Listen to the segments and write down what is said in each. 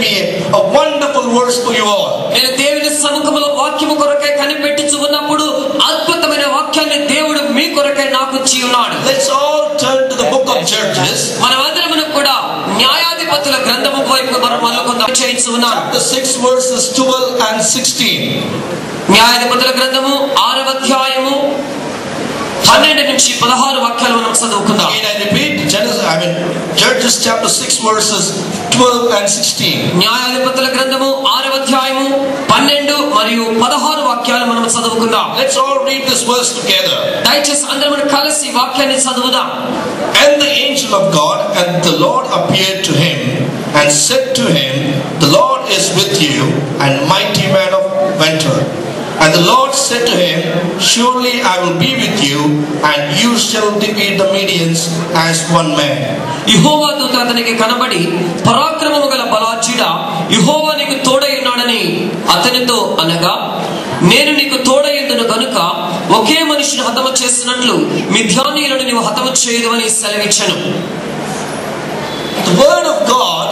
me a, a wonderful verse for you all. నేను దేవుని సముఖంలో వాక్యము కొరకై కనిపెట్టుచు ఉన్నప్పుడు అద్భుతమైన వాక్యాన్ని దేవుడు మీ కొరకై నాకు ఇచ్చి ఉన్నాడు Let's all turn to the book of Judges, మనమందరమును కూడా న్యాయాధిపతుల గ్రంథము వైపు మనం మళ్ళొక చేయించు ఉన్నాను chapter 6, verses 12 and 16. న్యాయాధిపతుల గ్రంథము ఆరవ అధ్యాయము పన్నెండు నుంచి పదహారు వాక్యాలు మనం చదువుకుందాం Again, I repeat, Genesis, I mean, Judges chapter 6, verses 12 and 16. న్యాయాధిపతుల గ్రంథము ఆరవ అధ్యాయము పన్నెండు మరియు పదహారు వాక్యాలు మనం చదువుకుందాం Let's all read this verse together. దయచేసి అందరం మనం కలిసి వాక్యాన్ని చదువుదాం And the angel of God and the Lord appeared to him and said to him, The Lord is with you, and mighty man of valor. And the Lord said to him, Surely I will be with you, and you shall defeat the Medians as one man. యహోవా దూత అతనికి కనబడి పరాక్రమము గల బలార్జుడ యహోవా నీకు తోడై ఉన్నాడని అతనితో అనగా నేను నీకు తోడయ్యందును కనుక ఒకే మనిషిని హతము చేసినట్లు మిథ్యానీయులను నీవు హతము చేయదు అని సెలవిచ్చను The word of God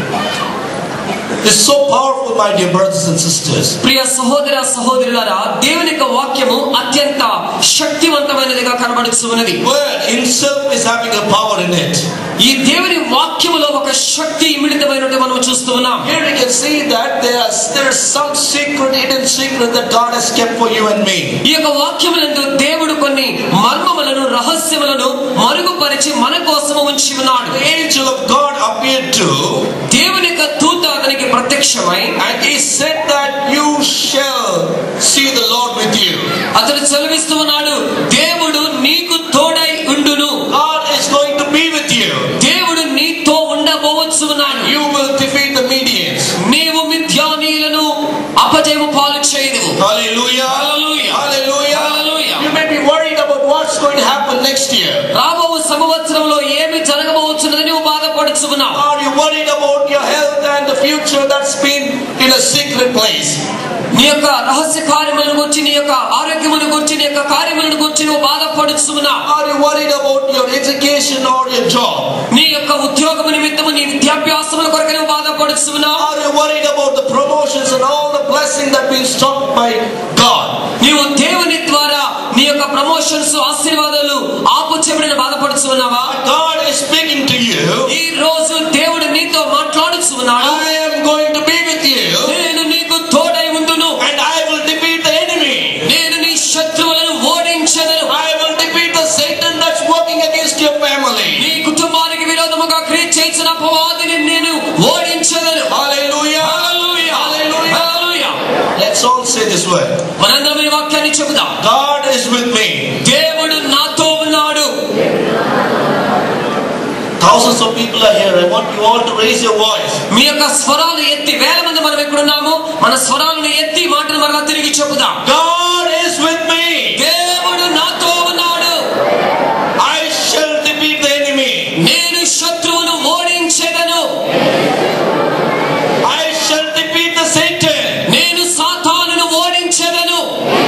is so powerful, my dear brothers and sisters. ప్రియ సహోదర సహోదరులారా దేవుని యొక్క వాక్యము అత్యంత శక్తివంతమైనదిగా కనబడుచు ఉన్నది Word himself is having a power in it. ఈ దేవుని వాక్యములో ఒక శక్తి ఇమిడితమైనట్టు మనం చూస్తూ ఉన్నాం Here we can see that there's there's some secret, hidden secret that God has kept for you and me. ఈ యొక్క వాక్యములందు దేవుడు కొన్ని మర్మములను రహస్యములను మరుగుపరిచి మన కోసము ఉంచి ఉన్నాడు The angel of God appeared to, దేవుని యొక్క దూత అతనికి ప్రత్యక్షమై and he said that you shall see the Lord with you. అతడు సెలవిస్తూ ఉన్నాడు దేవుడు నీకు తోడై ఉండును God is going to be with you. దేవుడు నీతో ఉండబోవచ్చు ఉన్నాడు You will defeat the Medians. నీవు మిథ్యానీయులను అపజయము పాలు చేయదు Hallelujah. Hallelujah. Hallelujah. Hallelujah. You may be worried about what's going to happen next year. రాబో సంవత్సరంలో ఏమి జరగబోతున్నదని నువ్వు బాధపడుచున్నావు Are you worried about your health and the future that's been in a secret place? నీ యొక్క రహస్య కార్యములను గురించి నీ యొక్క ఆరోగ్యమును గురించి నీ యొక్క కార్యములను గురించి నువ్వు బాధపడుచున్నావు Are you worried about your education or your job? నీ యొక్క ఉద్యోగము నిమిత్తము నీ విద్యాభ్యాసముల కొరకు నువ్వు బాధపడుచున్నావు Are you worried about the promotions and all the blessing that been stopped by God? నీవు దేవుని ద్వారా నీ యొక్క ప్రమోషన్స్ ఆశీర్వాదాలు ఆపు చెవిడిని బాధపడుచున్నావా God is speaking to you. ఈ రోజు దేవుడు నీతో మాట్లాడుచున్నాడు I am going to be with you నేను నీకు తోడై ఉందును and I will defeat the enemy. నేను నీ శత్రువులను ఓడించదను I will defeat the Satan that's working against your family. నీ కుటుంబానికి విరోధముగా క్రియ చేసిన అపవాదిని నేను ఓడించదను Hallelujah. Hallelujah. Hallelujah. Hallelujah. Let's all say this word. మనందరం ఈ వాక్యాన్ని చెబుదాం God is with me. దేవుడు నాతో ఉన్నాడు Thousands of people are here. I want you all to raise your voice. మీ యొక్క స్వరాలు ఎత్తి వేల మంది మనం ఎక్కడున్నాము మన స్వరాలను ఎత్తి మాటలు మరలా తిరిగి చెబుదాం God is with me. దేవుడు నాతో ఉన్నాడు I shall defeat the enemy. నేను శత్రువును ఓడించెదను I shall defeat the Satan. నేను సాతానును ఓడించెదను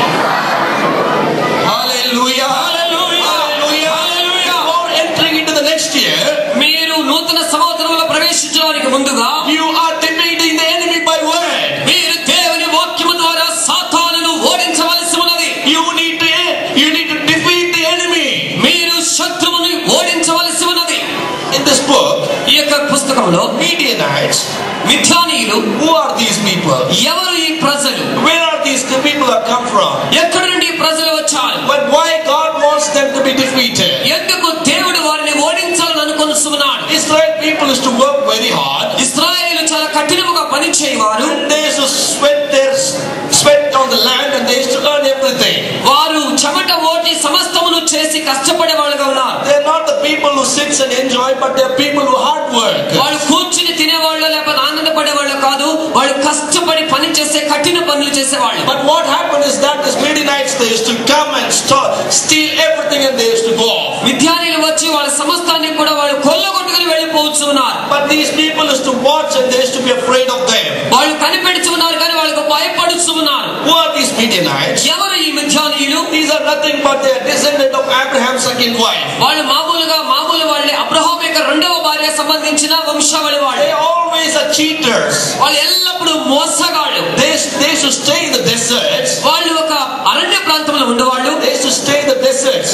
Hallelujah. Hallelujah. Hallelujah. Hallelujah. Before entering into the next year, మీరు నూతన సంవత్సరంలో ప్రవేశించడానికి ముందుగా you are defeating the enemy by word. మీరు దేవుని వాక్యము ద్వారా సాతానును ఓడించవలసి ఉన్నది You need to you need to defeat the enemy. మీరు శత్రువుని ఓడించవలసి ఉన్నది In this book, ఈ యొక్క పుస్తకంలో Midianites, మిథ్యానీయులు who are these people? ఎవరు ఈ ప్రజలు Where are these people have come from? ఎక్కడి నుండి ఈ ప్రజలు వచ్చారు But why God wants them to be defeated? ఎందుకు దేవుడు వారిని ఓడించాలని అనుకొనుస్తున్నాడు Israel people is to work very hard. ఇస్రాయేలు చాలా కఠినముగా పని చేయవారు And they used to sweat their sweat on the land and they used to earn everything. వారు చెమట ఓటి సమస్తమును చేసి కష్టపడే వాళ్ళుగా ఉన్నారు They're not the people who sits and enjoy, but they're people who hard work. వాళ్ళు కూర్చుని తినేవాళ్ళు లేకపోతే ఆనందపడే వాళ్ళు కాదు వాళ్ళు కష్టపడి పని చేసే కఠిన పనులు చేసేవాళ్ళు But what happened is that the Midianites they used to come and start, steal everything and they used to go off. విద్యార్థులు వచ్చి వాళ్ళ సమస్తాన్ని కూడా వాళ్ళు కొల్లగొట్టుకుని వెళ్ళిపోవచ్చు ఉన్నారు But these people used to watch and they used to be afraid of them. వాళ్ళు కనిపెడుచు ఉన్నారు కానీ వాళ్ళకు భయపడుచు ఉన్నారు Who are these Midianites? ఎవరు ఈ మిథ్యానీయులు These are nothing but they are descendant of Abraham's second wife. వాళ్ళు మామూలుగా మామూలు వాళ్ళే అబ్రహాం యొక్క రెండవ భార్య సంబంధించిన వంశావళి వాళ్ళు They always are cheaters. వాళ్ళు ఎల్లప్పుడూ మోసగాళ్ళు They, they should stay in the deserts. వాళ్ళు ఒక అరణ్య ప్రాంతంలో ఉండేవాళ్ళు They should stay in the deserts.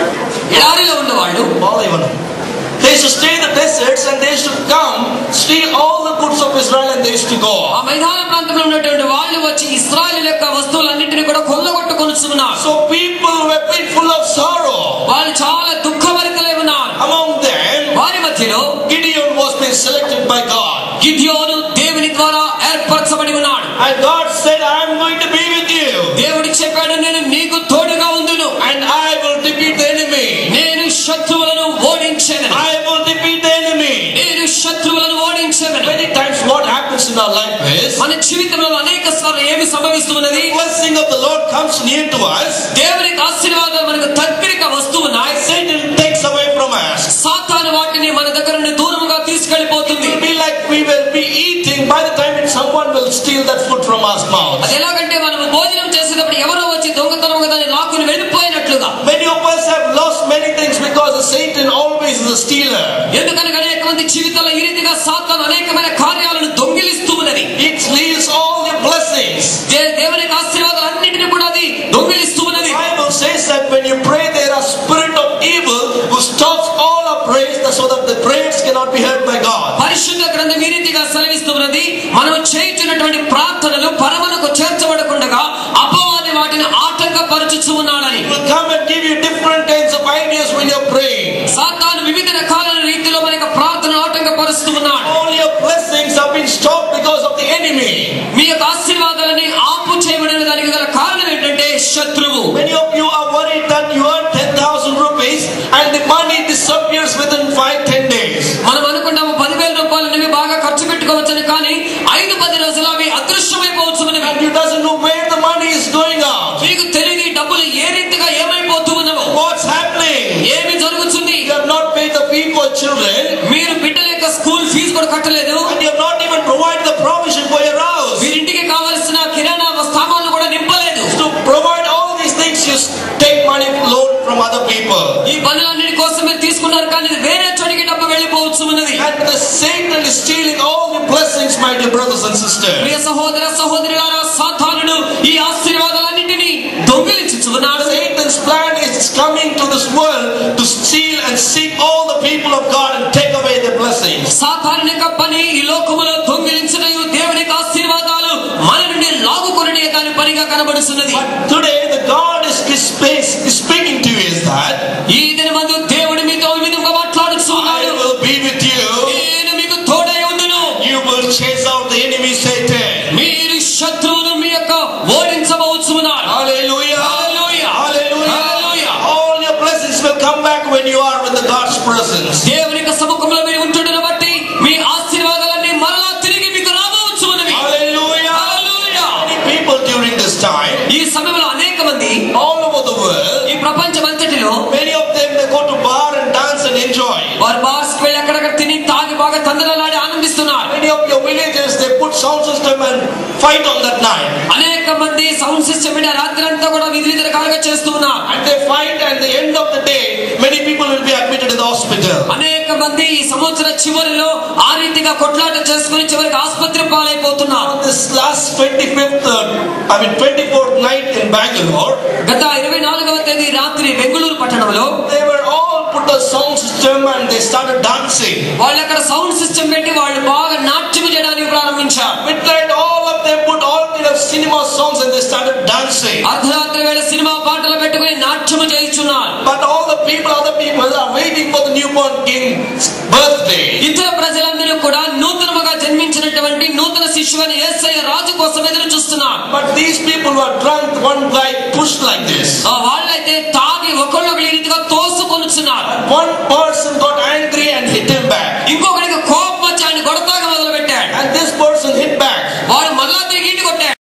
ఎడారిలో ఉండేవాళ్ళు Malayalam. They should stay in the deserts and they should come, steal all the goods of Israel and they used to go. ఆ మైదాన ప్రాంతంలో ఉన్నటువంటి వాళ్ళు వచ్చి ఇస్రాయల్ యొక్క వస్తువులన్నింటినీ కూడా కొల్లగొట్టుకొనుచున్నారు So people were been full of sorrow. వాళ్ళు చాలా దుఃఖభరితలై ఉన్నారు Among them, వారి మధ్యలో Gideon was being selected by God. గిద్యోను దేవుని ద్వారా ఏర్పరచబడి ఉన్నాడు And God said, I am going to be with you. దేవుడు చెప్పాడు నేను నీకు తోడుగా ఉందును And I will defeat the enemy. నేను శత్రువులను ఓడించెదను I will defeat the enemy. నేను శత్రువులను ఓడించెదను Many times what happens in our life is, మన జీవితంలో అనేక సార్లు ఏమి సంభవిస్తున్నది blessing of the Lord comes near to us. దేవునికి ఆశీర్వాదాలు మనకు దగ్గరగా వస్తున్నాయి Satan takes away from us. సాతాను వాటిని మన దగ్గర నుండి దూరంగా తీసుకెళ్లిపోతుంది It will be like we will be eating by the time someone will steal that food from our mouth. అది ఎలాగంటే మనం భోజనం చేసేటప్పుడు ఎవరో వచ్చి దొంగతనంగా దాన్ని లాక్కుని వెళ్ళిపోయినట్లుగా Many of us have lost many things because Satan always is a stealer. ఎందుకనగా అనేక మంది జీవితాల్లో ఈ రీతిగా సాతాను అనేకమైన కార్యాలను దొంగిలిస్తూ ఉన్నది It steals all your blessings. దే- దేవుని యొక్క ఆశీర్వాదాలన్నింటినీ కూడా అది దొంగిలిస్తూ ఉన్నది The Bible says that when you pray, there are spirit of evil who stops all our prayers so that the prayers cannot be heard by God. పరిశుద్ధ గ్రంథం ఈ రీతిగా సెలవిస్తూ ఉన్నది మనం చేయించినటువంటి ప్రార్థనలు పరమలకు చేర్చబడకుండగా అపవాది వాటిని ఆటంకపరచుచు ఉన్నాడని He will come and give you different kinds of ideas when you're praying. సాతాను వివిధ రకాల రీతిలో మన యొక్క ప్రార్థన ఆటంకపరుస్తూ ఉన్నాడు All your blessings have been stopped because of the enemy. మీ యొక్క ఆశీర్వాదాలని ఆపు చేయబడిన దానికి గల కారణం ఏంటంటే శత్రువు Many of you are worried that you earn 10,000 rupees and the money disappears within 5 10 days. మనం అనుకుంటాము పదివేల రూపాయలు అనేవి బాగా ఖర్చు పెట్టుకోవచ్చని కానీ ఐదు పది రోజులు అవి అదృశ్యమైపోవచ్చు And you doesn't know where the money is going out. మీకు తెలియదు ఈ డబ్బులు ఏ రీతిగా ఏమైపోతూ ఉన్నవో What's happening? ఏమి జరుగుతుంది You have not paid the fee for children మీరు బిడ్డల యొక్క స్కూల్ ఫీజు కూడా కట్టలేదు and you have not even provided the provision for your house. వీరింటికి కావలసిన కిరాణా సామాన్లు కూడా నింపలేదు To provide all these things, you take money loan from other people. ఈ పనులన్నిటి కోసం మీరు తీసుకున్నారు కానీ ఇది వేరే చోటికి డబ్బు వెళ్ళిపోవచ్చు ఉన్నది And the Satan is stealing all the blessings, my dear brothers and sisters. ప్రియ సహోదర సహోదరులారా సాతానుడు ఈ ఆశీర్వాదాలన్నింటినీ దొంగిలించుచున్నాడు Satan's plan is coming to this world to steal and seek all the people of God and take away their blessings. సాతాను యొక్క పని ఈ లోకములో దొంగిలించడయు దేవుని యొక్క ఆశీర్వాదాలు మన నుండి లాగుకొనడే దాని పనిగా కనబడుతున్నది But today, the God is, is, is speaking to you is that ఈ దినమందు దేవుడు మీతో ఈ విధంగా I మాట్లాడుతున్నాడు will be with you. నేను మీకు తోడై ఉండును You will chase out the enemy Satan. మీరు శత్రువును మీ యొక్క ఓడించబోతున్నారు Hallelujah. Hallelujah. Hallelujah. Hallelujah. All your blessings will come back when you are in the God's presence. దేవుని యొక్క సముఖంలో మీరు ఉంటుండను బట్టి మీ ఆశీర్వాదాలన్నీ మరలా తిరిగి మీకు రాబోవచ్చు ఉన్నవి Hallelujah. Hallelujah. Many people during this time, ఈ సమయంలో అనేక మంది all over the world, ఈ ప్రపంచమంతటిలో many of them they go to bar and dance and enjoy. వారు బార్స్ వెళ్ళి అక్కడక్కడ తిని తాగి బాగా తందనలాడి ఆనందిస్తున్నారు Many of your villages they put sound system and fight on that night. అనేక మంది సౌండ్ సిస్టమ్ మీద రాత్రి అంతా కూడా వివిధ రకాలుగా చేస్తూ ఉన్నారు And they fight and the end of the day, many people will be admitted in the hospital. అనేక మంది ఈ సంవత్సర చివరిలో ఆ రీతిగా కొట్లాట చేసుకుని చివరికి ఆసుపత్రి పాలైపోతున్నారు On this last 25th, uh, I mean 24th night in Bangalore, గత ఇరవై నాలుగవ తేదీ రాత్రి బెంగళూరు పట్టణంలో they were all put a sound system and they started dancing. వాళ్ళు అక్కడ సౌండ్ సిస్టమ్ పెట్టి వాళ్ళు బాగా నాట్యం చేయడానికి ప్రారంభించారు Midnight, all of them put all kind of cinema songs and they started dancing. అర్ధరాత్రి వేళ సినిమా పాటలు పెట్టుకుని నాట్యం చేయించున్నారు But all the people, other people are waiting for the newborn king's birthday. ఇతర ప్రజలందరూ కూడా నూతనముగా జన్మించినటువంటి నూతన శిశువుని యేసయ్య రాజు కోసం ఎదురు చూస్తున్నారు But these people were drunk, one guy pushed like this. ఆ వాళ్ళైతే తాగి ఒకళ్ళొకళ్ళు ఈ రీతిగా తోసుకొనుచున్నారు One person got